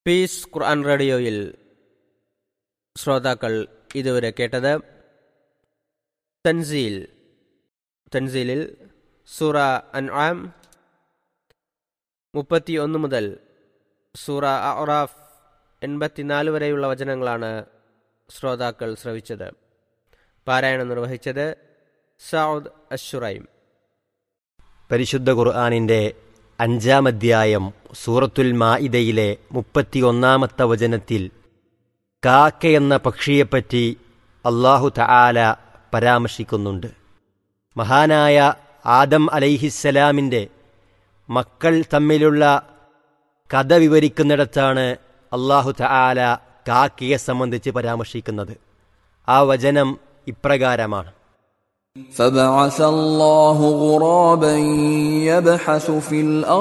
piece ഖുർആൻ റേഡിയോയിൽ ശ്രോതാക്കൾ ഇതുവരെ കേട്ടത് തൻസീൽ തൻസീലിൽ സൂറ അൻആം മുപ്പത്തി ഒന്ന് മുതൽ സൂറ അറാഫ് എൺപത്തിനാല് വരെയുള്ള വചനങ്ങളാണ് ശ്രോതാക്കൾ ശ്രവിച്ചത് പാരായണം നിർവഹിച്ചത് സൗദ് അഷുറൈം പരിശുദ്ധ ഖുർആാനിൻ്റെ അഞ്ചാം അധ്യായം സൂറത്തുൽ മാഇദയിലെ മുപ്പത്തിയൊന്നാമത്തെ വചനത്തിൽ കാക്കയെന്ന പക്ഷിയെപ്പറ്റി അള്ളാഹു തആല പരാമർശിക്കുന്നുണ്ട് മഹാനായ ആദം അലൈഹിസ്സലാമിൻ്റെ മക്കൾ തമ്മിലുള്ള കഥ വിവരിക്കുന്നിടത്താണ് അള്ളാഹു തആല കാക്കയെ സംബന്ധിച്ച് പരാമർശിക്കുന്നത് ആ വചനം ഇപ്രകാരമാണ് فبعث الله غرابا يبحث في الأرض